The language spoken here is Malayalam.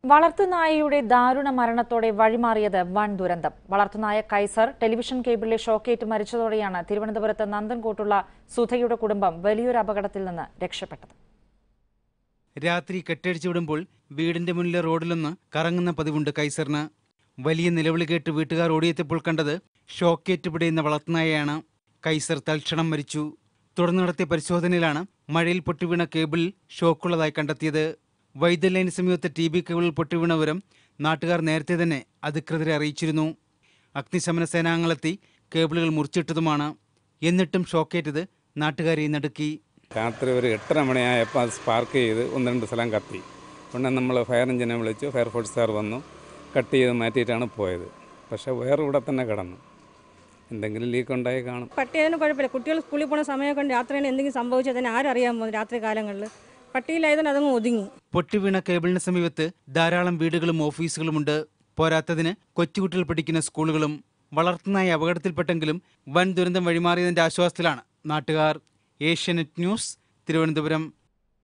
വളർത്തുനായയുടെ ദാരുണ മരണത്തോടെ വഴിമാറിയത് വൻ ദുരന്തം വളർത്തുനായ കൈസർ ടെലിവിഷൻ കേബിളിലെ ഷോക്കേറ്റ് മരിച്ചതോടെയാണ് തിരുവനന്തപുരത്ത് നന്ദൻകോട്ടുള്ള സുധയുടെ കുടുംബം വലിയൊരു അപകടത്തിൽ നിന്ന് രക്ഷപ്പെട്ടത് രാത്രി കെട്ടടിച്ചു വിടുമ്പോൾ വീടിന്റെ മുന്നിലെ റോഡിലൊന്ന് കറങ്ങുന്ന പതിവുണ്ട് കൈസറിന് വലിയ നിലവിളി കേട്ട് വീട്ടുകാർ ഓടിയെത്തിയപ്പോൾ കണ്ടത് ഷോക്കേറ്റ് പിടയുന്ന വളർത്തുനായയാണ് കൈസർ തൽക്ഷണം മരിച്ചു തുടർന്ന് നടത്തിയ പരിശോധനയിലാണ് മഴയിൽ പൊട്ടിവീണ കേബിൾ ഷോക്കുള്ളതായി കണ്ടെത്തിയത് വൈദ്യുത ലൈന് സമീപത്തെ ടി ബി കേബിൾ പൊട്ടിവീണ വിവരം നാട്ടുകാർ നേരത്തെ തന്നെ അധികൃതരെ അറിയിച്ചിരുന്നു അഗ്നിശമന സേനാംഗങ്ങളെത്തി കേബിളുകൾ മുറിച്ചിട്ടതുമാണ് എന്നിട്ടും ഷോക്കേറ്റത് നാട്ടുകാരെ നടുക്കി രാത്രി ഒരു എട്ടര മണിയായപ്പോൾ അത് സ്പാർക്ക് ചെയ്ത് ഒന്ന് രണ്ട് സ്ഥലം കത്തി ഉടനെ നമ്മൾ ഫയർ എഞ്ചിനെ വിളിച്ചു ഫയർഫോഴ്സുകാർ വന്നു കട്ട് ചെയ്ത് മാറ്റിയിട്ടാണ് പോയത് പക്ഷേ വേറെ ഇവിടെ തന്നെ കിടന്നു എന്തെങ്കിലും ലീക്ക് ഉണ്ടായി കാണും പട്ടിയതിന് കുഴപ്പമില്ല കുട്ടികൾ സ്കൂളിൽ പോകുന്ന സമയമൊക്കെ ഉണ്ട് രാത്രിയാണ് എന്തെങ്കിലും സംഭവിച്ചത് തന്നെ ആരറിയാൻ പോകുന്നു രാത്രി കാലങ്ങളിൽ പട്ടിയിലായതിന് അതങ്ങ് ഒതുങ്ങി പൊട്ടിവീണ കേബിളിന് സമീപത്ത് ധാരാളം വീടുകളും ഓഫീസുകളുമുണ്ട് പോരാത്തതിന് കൊച്ചുകുട്ടികൾ പഠിക്കുന്ന സ്കൂളുകളും വളർത്തുനായ അപകടത്തിൽപ്പെട്ടെങ്കിലും വൻ ദുരന്തം വഴിമാറിയതിന്റെ ആശ്വാസത്തിലാണ് നാട്ടുകാർ ഏഷ്യാനെറ്റ് ന്യൂസ് തിരുവനന്തപുരം